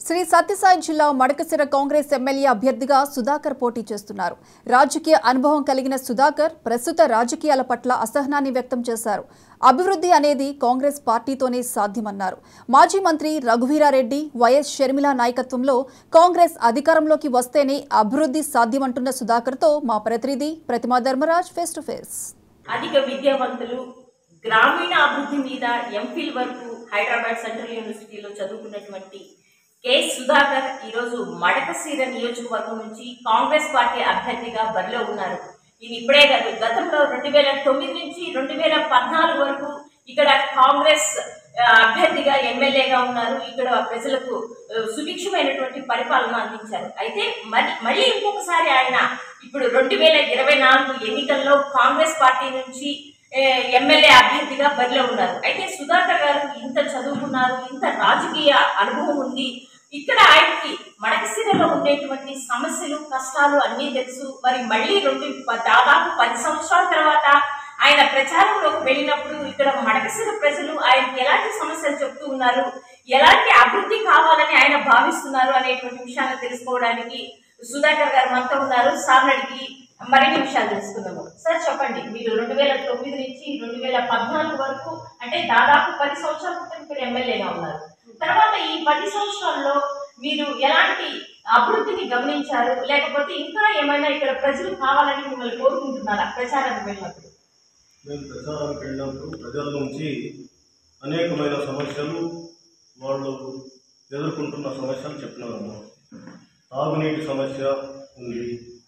శ్రీ సత్యసాయి జిల్లా మడకసిర కాంగ్రెస్ ఎమ్మెల్యే అభ్యర్థిగా సుధాకర్ పోటీ చేస్తున్నారు రాజకీయ అనుభవం కలిగిన సుధాకర్ ప్రస్తుత రాజకీయాల పట్ల అసహనాన్ని వ్యక్తం చేశారు అభివృద్ధి అనేది కాంగ్రెస్ పార్టీతోనే సాధ్యమన్నారు మాజీ మంత్రి రఘువీరారెడ్డి వైఎస్ షర్మిల నాయకత్వంలో కాంగ్రెస్ అధికారంలోకి వస్తేనే అభివృద్ధి సాధ్యమంటున్న సుధాకర్తో మా ప్రతినిధి Pratima Dharmaraj face to face అధిక విద్యావంతులు గ్రామీణ అభివృద్ధి మీద ఎంఫిల్ వరకు హైదరాబాద్ సెంట్రల్ యూనివర్సిటీలో చదువుకున్నటువంటి కె సుధాకర్ ఈరోజు మడకసీర నియోజకవర్గం నుంచి కాంగ్రెస్ పార్టీ అభ్యర్థిగా బరిలో ఉన్నారు ఇది ఇప్పుడే కాదు గతంలో రెండు వేల తొమ్మిది నుంచి రెండు వేల పద్నాలుగు వరకు ఇక్కడ కాంగ్రెస్ ఆ, అభ్యర్థిగా ఎమ్మెల్యేగా ఉన్నారు ఇక్కడ ప్రజలకు ఆ, సుభిక్షమైనటువంటి పరిపాలన అందించారు అయితే మరి మళ్ళీ ఇంకొకసారి ఆయన ఇప్పుడు రెండు వేల ఇరవై నాలుగు ఎన్నికల్లో కాంగ్రెస్ పార్టీ నుంచి ఏ, ఎమ్మెల్యే అభ్యర్థిగా బరిలో ఉన్నారు అయితే సుధాకర్ గారు ఇంత చదువుకున్నారు ఇంత రాజకీయ అనుభవం ఉంది ఇక్కడ ఆయనకి మడకశిరలో ఉండేటువంటి సమస్యలు కష్టాలు అన్నీ తెలుసు మరి మళ్ళీ రెండు ప- దాదాపు పది సంవత్సరాల తర్వాత ఆయన ప్రచారంలోకి వెళ్ళినప్పుడు ఇక్కడ మడకశిర ప్రజలు ఆయనకి ఎలాంటి సమస్యలు చెప్తూ ఉన్నారు ఎలాంటి అభివృద్ధి కావాలని ఆయన భావిస్తున్నారు అనేటువంటి విషయాన్ని తెలుసుకోవడానికి సుధాకర్ గారు మనతో ఉన్నారు సార్ అడిగి మరిన్ని విషయాలు తెలుసుకుందాము సార్ చెప్పండి మీరు రెండు వేల తొమ్మిది నుంచి రెండు వేల పద్నాలుగు వరకు అంటే దాదాపు పది సంవత్సరాల క్రితం ఇక్కడ ఎమ్మెల్యేగా ఉన్నారు తర్వాత ఈ పది సంవత్సరాల్లో మీరు ఎలాంటి అభివృద్ధిని గమనించారు లేకపోతే ఇంకా ఏమైనా ఇక్కడ ప్రజలు కావాలని మిమ్మల్ని కోరుకుంటున్నారా ప్రచారానికి వెళ్ళినప్పుడు మేము ప్రచారానికి వెళ్ళినప్పుడు ప్రజల నుంచి అనేకమైన సమస్యలు వాళ్ళు ఎదుర్కొంటున్న సమస్యలు చెప్పినాము తాగునీటి సమస్య ఉంది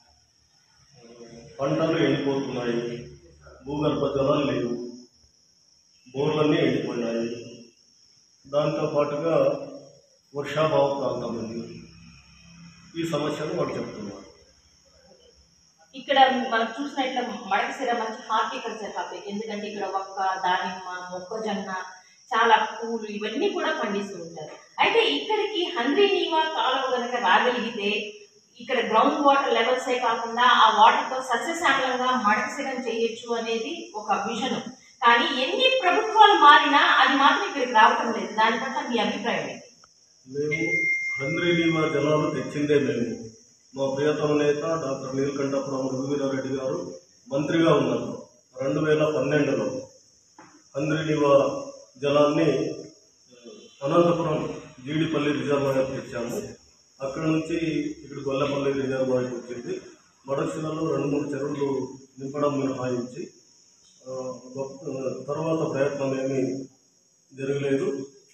పంటలు ఎండిపోతున్నాయి భూగర్భ జలాలు లేవు బోర్లన్నీ ఎండిపోయినాయి దాంతో పాటుగా వర్షాభావ ప్రాంతం ఉంది ఈ సమస్యలు వాళ్ళు చెప్తున్నారు ఇక్కడ మనం చూసినట్ల మడకసిర మంచి హార్టికల్చర్ టాపిక్ ఎందుకంటే ఇక్కడ ఒక్క దానిమ్మ మొక్కజొన్న చాలా పూలు ఇవన్నీ కూడా పండిస్తూ ఉంటారు అయితే ఇక్కడికి హంద్రీ నీవా కాలువ కనుక రాగలిగితే ఇక్కడ గ్రౌండ్ వాటర్ లెవెల్సే కాకుండా ఆ వాటర్తో సస్యశ్యామలంగా మడకసిరం చేయొచ్చు అనేది ఒక విజన్ కానీ ఎన్ని ప్రభుత్వాలు మారినా అది మాత్రం ఇక్కడికి రావటం లేదు దాని పట్ల మీ అభిప్రాయం ఏంటి మేము హంద్రీనీవా జలాలు తెచ్చిందే మేము మా ప్రియతమ నేత డాక్టర్ నీలకంఠపురం రఘువీరారెడ్డి గారు మంత్రిగా ఉన్నారు రెండు వేల పన్నెండులో హంద్రీనీవా జలాన్ని ఆ, అనంతపురం జీడిపల్లి రిజర్వాయర్ తెచ్చాము అక్కడ నుంచి ఇక్కడ గొల్లపల్లి రిజర్వాయర్ వచ్చింది మడసిలలో రెండు మూడు చెరువులు నింపడం మినహాయించి ఆ, గొప్ప- తర్వాత ప్రయత్నం ఏమీ జరగలేదు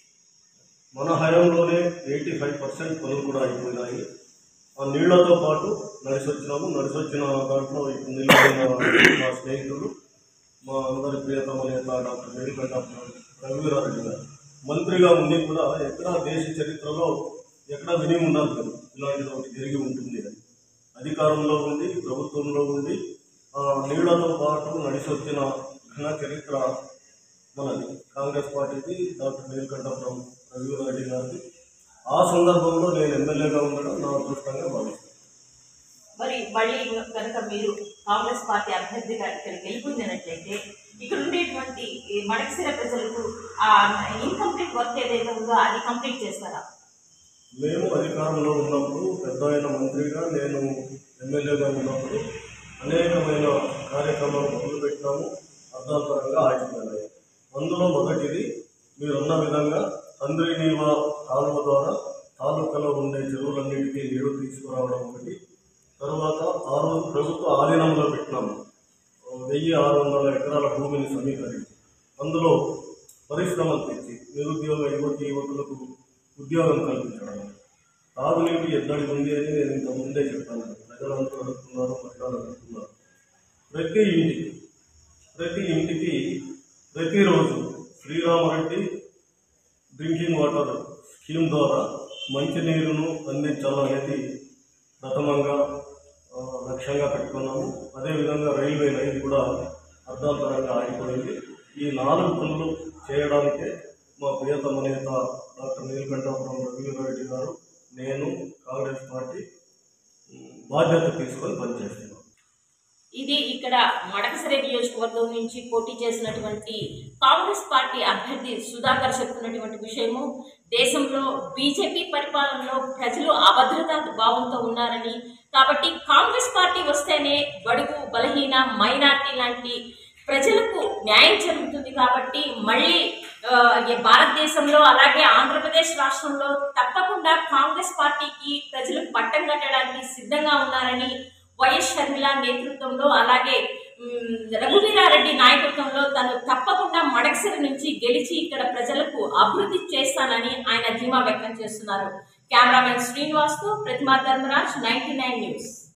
మన హయాంలోనే ఎయిటీ ఫైవ్ పర్సెంట్ పనులు కూడా అయిపోయినాయి ఆ నీళ్లతో పాటు నడిసొచ్చినాము నడిసొచ్చిన దాంట్లో ఇప్పుడు నిలబడిన మా స్నేహితులు మా అందరి ప్రియతమ నేత డాక్టర్ మేడికంట రఘువీరారెడ్డి గారు మంత్రిగా ఉండి కూడా ఎక్కడా దేశ చరిత్రలో ఎక్కడా విని ఉన్నారు కదా ఇలాంటిది ఒకటి జరిగి ఉంటుంది అని అధికారంలో ఉండి ప్రభుత్వంలో ఉండి ఆ నీళ్లతో పాటు నడిసొచ్చిన ఘన చరిత్ర మనది కాంగ్రెస్ పార్టీది డాక్టర్ నీలకంఠపురం రఘువీరారెడ్డి గారిది ఆ సందర్భంలో నేను ఎమ్మెల్యేగా ఉండడం నా అదృష్టంగా భావిస్తాను మరి మళ్ళీ కనుక మీరు కాంగ్రెస్ పార్టీ అభ్యర్థిగా ఇక్కడ గెలుపొందినట్లయితే ఇక్కడ ఉండేటువంటి ఈ మడకసిర ప్రజలకు ఆ ఇన్కంప్లీట్ వర్క్ ఏదైతే ఉందో అది కంప్లీట్ చేస్తారా మేము అధికారంలో ఉన్నప్పుడు పెద్ద అయిన మంత్రిగా నేను ఎమ్మెల్యేగా ఉన్నప్పుడు అనేకమైన కార్యక్రమాలు మొదలుపెట్టినాము అర్ధాంతరంగా ఆగిపోయినాయి అందులో మొదటిది మీరున్న విధంగా అందరినీవా కాలువ ద్వారా తాలూకాలో ఉండే చెరువులన్నిటికీ నీరు తీసుకురావడం ఒకటి తరువాత ఆ రోజు ప్రభుత్వ ఆధీనంలో పెట్టినాము వెయ్యి ఆరు వందల ఎకరాల భూమిని సమీకరించి అందులో పరిశ్రమలు తెచ్చి నిరుద్యోగ యువతి యువకులకు ఉద్యోగం కల్పించడం తాగునీటి ఎద్దడి ఉంది అని నేను ఇంత ముందే చెప్పాను ప్రజలంతా అడుగుతున్నారు మహిళలు అడుగుతున్నారు ప్రతి ఇంటికి ప్రతి ఇంటికి ప్రతిరోజు శ్రీరామరెడ్డి డ్రింకింగ్ వాటర్ స్కీమ్ ద్వారా మంచినీరును అందించాలనేది ప్రథమంగా ఆ, లక్ష్యంగా పెట్టుకున్నాము అదేవిధంగా రైల్వే లైన్ కూడా అర్ధాంతరంగా ఆగిపోయింది ఈ నాలుగు పనులు చేయడానికే మా ప్రియతమ నేత డాక్టర్ నీలకంఠపురం రఘువీరారెడ్డి గారు నేను కాంగ్రెస్ పార్టీ ఉమ్, బాధ్యత తీసుకొని పనిచేస్తున్నాం ఇది ఇక్కడ మడకసరే నియోజకవర్గం నుంచి పోటీ చేసినటువంటి కాంగ్రెస్ పార్టీ అభ్యర్థి సుధాకర్ చెప్తున్నటువంటి విషయము దేశంలో బీజేపీ పరిపాలనలో ప్రజలు అభద్రతా భావంతో ఉన్నారని కాబట్టి కాంగ్రెస్ పార్టీ వస్తేనే బడుగు బలహీన మైనార్టీ లాంటి ప్రజలకు న్యాయం జరుగుతుంది కాబట్టి మళ్ళీ ఆ, ఈ భారతదేశంలో అలాగే ఆంధ్రప్రదేశ్ రాష్ట్రంలో తప్పకుండా కాంగ్రెస్ పార్టీకి ప్రజలు పట్టం కట్టడానికి సిద్ధంగా ఉన్నారని వైఎస్ షర్మిల నేతృత్వంలో అలాగే ఉమ్, రఘువీరారెడ్డి నాయకత్వంలో తను తప్పకుండా మడకసిరి నుంచి గెలిచి ఇక్కడ ప్రజలకు అభివృద్ధి చేస్తానని ఆయన ధీమా వ్యక్తం చేస్తున్నారు కెమెరామెన్ శ్రీనివాస్తో ప్రతిమా ధర్మరాజ్ నైన్టీ న్యూస్